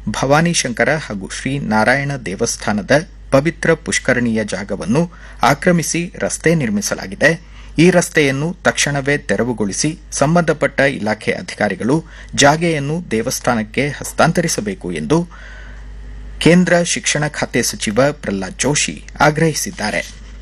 ಭವಾನಿ ಶಂಕರ ಹಾಗೂ ಶ್ರೀ ನಾರಾಯಣ ದೇವಸ್ಥಾನದ ಪವಿತ್ರ ಪುಷ್ಕರಣಿಯ ಜಾಗವನ್ನು ಆಕ್ರಮಿಸಿ ರಸ್ತೆ ನಿರ್ಮಿಸಲಾಗಿದೆ ಈ ರಸ್ತೆಯನ್ನು ತಕ್ಷಣವೇ ತೆರವುಗೊಳಿಸಿ ಸಂಬಂಧಪಟ್ಟ ಇಲಾಖೆ ಅಧಿಕಾರಿಗಳು ಜಾಗೆಯನ್ನು ದೇವಸ್ಥಾನಕ್ಕೆ ಹಸ್ತಾಂತರಿಸಬೇಕು ಎಂದು ಕೇಂದ್ರ ಶಿಕ್ಷಣ ಖಾತೆ ಸಚಿವ ಪ್ರಹ್ಲಾದ್ ಜೋಶಿ ಆಗ್ರಹಿಸಿದ್ದಾರೆ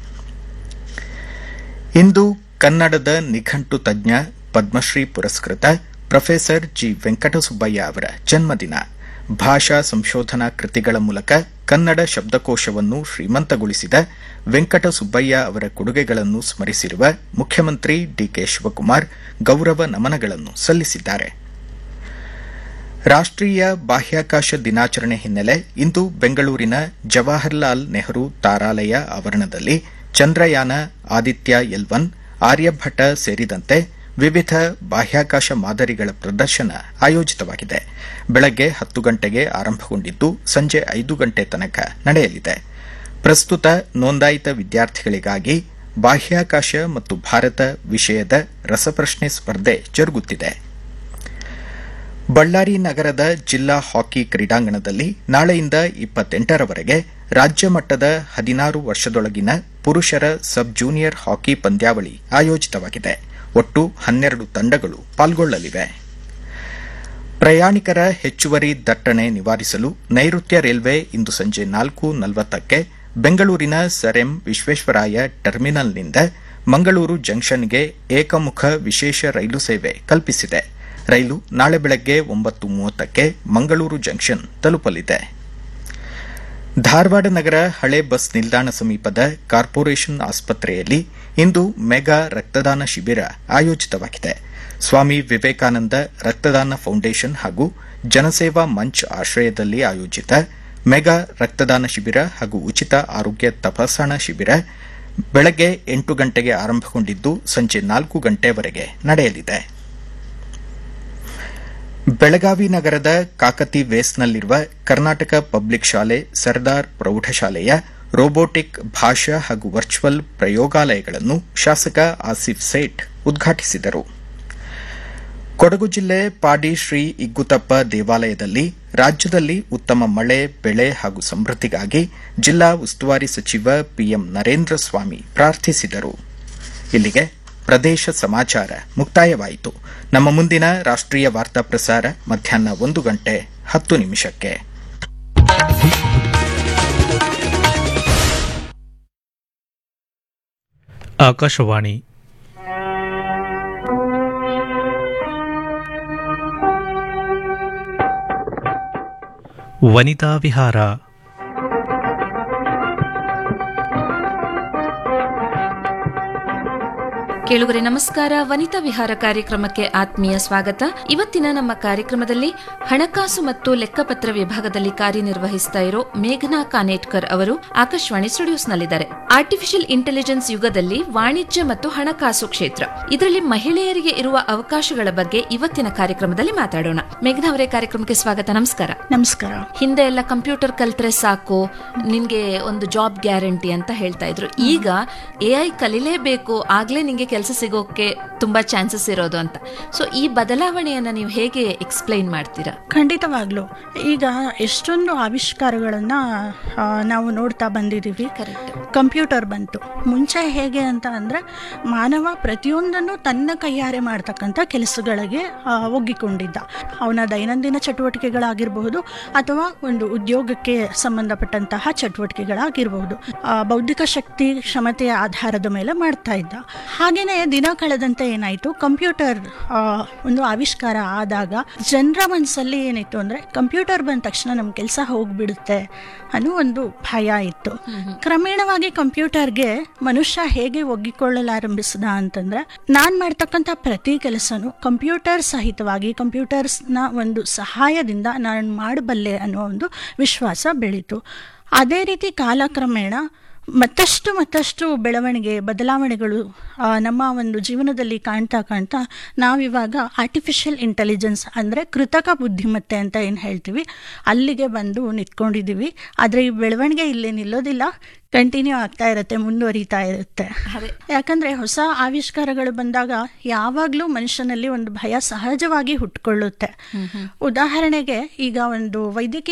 ಇಂದು ಕನ್ನಡದ ನಿಘಂಟು ತಜ್ಞ ಪದ್ಮಶ್ರೀ ಪುರಸ್ಕೃತ ಪ್ರೊಫೆಸರ್ ಜಿ ವೆಂಕಟಸುಬ್ಬಯ್ಯ ಅವರ ಜನ್ಮದಿನ ಭಾಷಾ ಸಂಶೋಧನಾ ಕೃತಿಗಳ ಮೂಲಕ ಕನ್ನಡ ಶಬ್ದಕೋಶವನ್ನು ಶ್ರೀಮಂತಗೊಳಿಸಿದ ವೆಂಕಟಸುಬ್ಬಯ್ಯ ಅವರ ಕೊಡುಗೆಗಳನ್ನು ಸ್ಮರಿಸಿರುವ ಮುಖ್ಯಮಂತ್ರಿ ಡಿಕೆ ಶಿವಕುಮಾರ್ ಗೌರವ ನಮನಗಳನ್ನು ಸಲ್ಲಿಸಿದ್ದಾರೆ ರಾಷ್ಟೀಯ ಬಾಹ್ಯಾಕಾಶ ದಿನಾಚರಣೆ ಹಿನ್ನೆಲೆ ಇಂದು ಬೆಂಗಳೂರಿನ ಜವಾಹರ್ಲಾಲ್ ನೆಹರು ತಾರಾಲಯ ಆವರಣದಲ್ಲಿ ಚಂದ್ರಯಾನ ಆದಿತ್ಯ ಎಲ್ ಒನ್ ಆರ್ಯಭಟ ಸೇರಿದಂತೆ ವಿವಿಧ ಬಾಹ್ಯಾಕಾಶ ಮಾದರಿಗಳ ಪ್ರದರ್ಶನ ಆಯೋಜಿತವಾಗಿದೆ ಬೆಳಗ್ಗೆ ಹತ್ತು ಗಂಟೆಗೆ ಆರಂಭಗೊಂಡಿದ್ದು ಸಂಜೆ ಐದು ಗಂಟೆ ತನಕ ನಡೆಯಲಿದೆ ಪ್ರಸ್ತುತ ನೋಂದಾಯಿತ ವಿದ್ಯಾರ್ಥಿಗಳಿಗಾಗಿ ಬಾಹ್ಯಾಕಾಶ ಮತ್ತು ಭಾರತ ವಿಷಯದ ರಸಪ್ರಶ್ನೆ ಸ್ಪರ್ಧೆ ಜರುಗುತ್ತಿದೆ ಬಳ್ಳಾರಿ ನಗರದ ಜಿಲ್ಲಾ ಹಾಕಿ ಕ್ರೀಡಾಂಗಣದಲ್ಲಿ ನಾಳೆಯಿಂದ ಇಪ್ಪತ್ತೆಂಟರವರೆಗೆ ರಾಜ್ಯ ಮಟ್ಟದ ಹದಿನಾರು ವರ್ಷದೊಳಗಿನ ಪುರುಷರ ಸಬ್ ಜೂನಿಯರ್ ಹಾಕಿ ಪಂದ್ಯಾವಳಿ ಆಯೋಜಿತವಾಗಿದೆ ಒಟ್ಟು ಹನ್ನೆರಡು ತಂಡಗಳು ಪಾಲ್ಗೊಳ್ಳಲಿವೆ ಪ್ರಯಾಣಿಕರ ಹೆಚ್ಚುವರಿ ದಟ್ಟಣೆ ನಿವಾರಿಸಲು ನೈಋತ್ಯ ರೈಲ್ವೆ ಇಂದು ಸಂಜೆ ನಾಲ್ಕು ನಲವತ್ತಕ್ಕೆ ಬೆಂಗಳೂರಿನ ಸರ್ ಎಂ ವಿಶ್ವೇಶ್ವರಾಯ ಟರ್ಮಿನಲ್ನಿಂದ ಮಂಗಳೂರು ಜಂಕ್ಷನ್ಗೆ ಏಕಮುಖ ವಿಶೇಷ ರೈಲು ಸೇವೆ ಕಲ್ಪಿಸಿದೆ ರೈಲು ನಾಳೆ ಬೆಳಗ್ಗೆ ಒಂಬತ್ತು ಮೂವತ್ತಕ್ಕೆ ಮಂಗಳೂರು ಜಂಕ್ಷನ್ ತಲುಪಲಿದೆ ಧಾರವಾಡ ನಗರ ಹಳೆ ಬಸ್ ನಿಲ್ದಾಣ ಸಮೀಪದ ಕಾರ್ಪೊರೇಷನ್ ಆಸ್ಪತ್ರೆಯಲ್ಲಿ ಇಂದು ಮೆಗಾ ರಕ್ತದಾನ ಶಿಬಿರ ಆಯೋಜಿತವಾಗಿದೆ ಸ್ವಾಮಿ ವಿವೇಕಾನಂದ ರಕ್ತದಾನ ಫೌಂಡೇಶನ್ ಹಾಗೂ ಜನಸೇವಾ ಮಂಚ್ ಆಶ್ರಯದಲ್ಲಿ ಆಯೋಜಿತ ಮೆಗಾ ರಕ್ತದಾನ ಶಿಬಿರ ಹಾಗೂ ಉಚಿತ ಆರೋಗ್ಯ ತಪಾಸಣಾ ಶಿಬಿರ ಬೆಳಗ್ಗೆ ಎಂಟು ಗಂಟೆಗೆ ಆರಂಭಗೊಂಡಿದ್ದು ಸಂಜೆ ನಾಲ್ಕು ಗಂಟೆವರೆಗೆ ನಡೆಯಲಿದೆ ಬೆಳಗಾವಿ ನಗರದ ಕಾಕತಿ ವೇಸ್ನಲ್ಲಿರುವ ಕರ್ನಾಟಕ ಪಬ್ಲಿಕ್ ಶಾಲೆ ಸರ್ದಾರ್ ಪ್ರೌಢಶಾಲೆಯ ರೋಬೋಟಿಕ್ ಭಾಷಾ ಹಾಗೂ ವರ್ಚುವಲ್ ಪ್ರಯೋಗಾಲಯಗಳನ್ನು ಶಾಸಕ ಆಸಿಫ್ ಸೇಠ್ ಉದ್ಘಾಟಿಸಿದರು ಕೊಡಗು ಜಿಲ್ಲೆ ಪಾಡಿ ಶ್ರೀ ಇಗ್ಗುತಪ್ಪ ದೇವಾಲಯದಲ್ಲಿ ರಾಜ್ಯದಲ್ಲಿ ಉತ್ತಮ ಮಳೆ ಬೆಳೆ ಹಾಗೂ ಸಮೃದ್ಧಿಗಾಗಿ ಜಿಲ್ಲಾ ಉಸ್ತುವಾರಿ ಸಚಿವ ಪಿಎಂ ನರೇಂದ್ರ ಸ್ವಾಮಿ ಪ್ರಾರ್ಥಿಸಿದರು ಇಲ್ಲಿಗೆ ಪ್ರದೇಶ ಸಮಾಚಾರ ಮುಕ್ತಾಯವಾಯಿತು ನಮ್ಮ ಮುಂದಿನ ರಾಷ್ಟ್ರೀಯ ವಾರ್ತಾ ಪ್ರಸಾರ ಮಧ್ಯಾಹ್ನ ಒಂದು ಗಂಟೆ ಹತ್ತು ನಿಮಿಷಕ್ಕೆ ಆಕಾಶವಾಣಿ ವನಿತಾ ವಿಹಾರ ಕೇಳುಗರೆ ನಮಸ್ಕಾರ ವನಿತಾ ವಿಹಾರ ಕಾರ್ಯಕ್ರಮಕ್ಕೆ ಆತ್ಮೀಯ ಸ್ವಾಗತ ಇವತ್ತಿನ ನಮ್ಮ ಕಾರ್ಯಕ್ರಮದಲ್ಲಿ ಹಣಕಾಸು ಮತ್ತು ಲೆಕ್ಕಪತ್ರ ವಿಭಾಗದಲ್ಲಿ ಕಾರ್ಯನಿರ್ವಹಿಸ್ತಾ ಇರೋ ಮೇಘನಾ ಕಾನೇಟ್ಕರ್ ಅವರು ಆಕಾಶವಾಣಿ ಸ್ಟುಡಿಯೋಸ್ನಲ್ಲಿದ್ದಾರೆ ಆರ್ಟಿಫಿಷಿಯಲ್ ಇಂಟೆಲಿಜೆನ್ಸ್ ಯುಗದಲ್ಲಿ ವಾಣಿಜ್ಯ ಮತ್ತು ಹಣಕಾಸು ಕ್ಷೇತ್ರ ಇದರಲ್ಲಿ ಮಹಿಳೆಯರಿಗೆ ಇರುವ ಅವಕಾಶಗಳ ಬಗ್ಗೆ ಇವತ್ತಿನ ಕಾರ್ಯಕ್ರಮದಲ್ಲಿ ಮಾತಾಡೋಣ ಮೇಘನಾ ಅವರೇ ಕಾರ್ಯಕ್ರಮಕ್ಕೆ ಸ್ವಾಗತ ನಮಸ್ಕಾರ ನಮಸ್ಕಾರ ಹಿಂದೆ ಎಲ್ಲ ಕಂಪ್ಯೂಟರ್ ಕಲ್ತ್ರೆ ಸಾಕು ನಿನ್ಗೆ ಒಂದು ಜಾಬ್ ಗ್ಯಾರಂಟಿ ಅಂತ ಹೇಳ್ತಾ ಇದ್ರು ಈಗ ಎ ಐ ಕಲಿಲೇಬೇಕು ಆಗ್ಲೇ ನಿಂಗೆ ಕೆಲಸ ಸಿಗೋಕೆ ತುಂಬಾ ಚಾನ್ಸಸ್ ಇರೋದು ಅಂತ ಸೊ ಈ ಬದಲಾವಣೆಯನ್ನ ನೀವು ಹೇಗೆ ಎಕ್ಸ್ಪ್ಲೈನ್ ಮಾಡ್ತೀರಾ ಖಂಡಿತವಾಗ್ಲು ಈಗ ಎಷ್ಟೊಂದು ಆವಿಷ್ಕಾರಗಳನ್ನ ಆ, ನಾವು ನೋಡ್ತಾ ಬಂದಿದ್ದೀವಿ ಕರೆಕ್ಟ್ ಕಂಪ್ಯೂಟರ್ ಬಂತು ಮುಂಚೆ ಹೇಗೆ ಅಂತ ಅಂದ್ರೆ ಮಾನವ ಪ್ರತಿಯೊಂದನ್ನು ತನ್ನ ಕೈಯಾರೆ ಮಾಡ್ತಕ್ಕಂಥ ಕೆಲಸಗಳಿಗೆ ಆ, ಒಗ್ಗಿಕೊಂಡಿದ್ದ ಅವನ ದೈನಂದಿನ ಚಟುವಟಿಕೆಗಳಾಗಿರಬಹುದು ಅಥವಾ ಒಂದು ಉದ್ಯೋಗಕ್ಕೆ ಸಂಬಂಧಪಟ್ಟಂತಹ ಚಟುವಟಿಕೆಗಳಾಗಿರಬಹುದು ಆ, ಬೌದ್ಧಿಕ ಶಕ್ತಿ ಕ್ಷಮತೆಯ ಆಧಾರದ ಮೇಲೆ ಮಾಡ್ತಾ ಇದ್ದ ಹಾಗೇನೆ ದಿನ ಕಳೆದಂತೆ ಏನಾಯ್ತು ಕಂಪ್ಯೂಟರ್ ಆ, ಒಂದು ಆವಿಷ್ಕಾರ ಆದಾಗ ಜನರ ಮನಸ್ಸಲ್ಲಿ ಏನಿತ್ತು ಅಂದ್ರೆ ಕಂಪ್ಯೂಟರ್ ಬಂದ ತಕ್ಷಣ ನಮ್ಮ ಕೆಲಸ ಹೋಗ್ಬಿಡುತ್ತೆ ಅನ್ನೋ ಒಂದು ಭಯ ಇತ್ತು ಕ್ರಮೇಣವಾಗಿ ಕಂಪ್ಯೂಟರ್ಗೆ ಮನುಷ್ಯ ಹೇಗೆ ಒಗ್ಗಿಕೊಳ್ಳಲಾರಂಭಿಸಿದ ಅಂತಂದ್ರೆ ನಾನ್ ಮಾಡ್ತಕ್ಕಂಥ ಪ್ರತಿ ಕೆಲಸನೂ ಕಂಪ್ಯೂಟರ್ ಸಹಿತವಾಗಿ ಕಂಪ್ಯೂಟರ್ಸ್ನ ಒಂದು ಸಹಾಯದಿಂದ ನಾನು ಮಾಡಬಲ್ಲೆ ಅನ್ನೋ ಒಂದು ವಿಶ್ವಾಸ ಬೆಳೀತು ಅದೇ ರೀತಿ ಕಾಲಕ್ರಮೇಣ ಮತ್ತಷ್ಟು ಮತ್ತಷ್ಟು ಬೆಳವಣಿಗೆ ಬದಲಾವಣೆಗಳು ಆ, ನಮ್ಮ ಒಂದು ಜೀವನದಲ್ಲಿ ಕಾಣ್ತಾ ಕಾಣ್ತಾ ನಾವಿವಾಗ ಆರ್ಟಿಫಿಷಿಯಲ್ ಇಂಟೆಲಿಜೆನ್ಸ್ ಅಂದರೆ ಕೃತಕ ಬುದ್ಧಿಮತ್ತೆ ಅಂತ ಏನು ಹೇಳ್ತೀವಿ ಅಲ್ಲಿಗೆ ಬಂದು ನಿಂತ್ಕೊಂಡಿದ್ದೀವಿ ಆದರೆ ಈ ಬೆಳವಣಿಗೆ ಇಲ್ಲಿ ನಿಲ್ಲೋದಿಲ್ಲ ಕಂಟಿನ್ಯೂ ಆಗ್ತಾ ಇರುತ್ತೆ ಮುಂದುವರಿತಾ ಇರುತ್ತೆ ಅದೇ. ಯಾಕಂದ್ರೆ ಹೊಸ ಆವಿಷ್ಕಾರಗಳು ಬಂದಾಗ ಯಾವಾಗಲೂ ಮನುಷ್ಯನಲ್ಲಿ ಒಂದು ಭಯ ಸಹಜವಾಗಿ ಹುಟ್ಕೊಳ್ಳುತ್ತೆ ಉದಾಹರಣೆಗೆ ಈಗ ಒಂದು ವೈದ್ಯಕೀಯ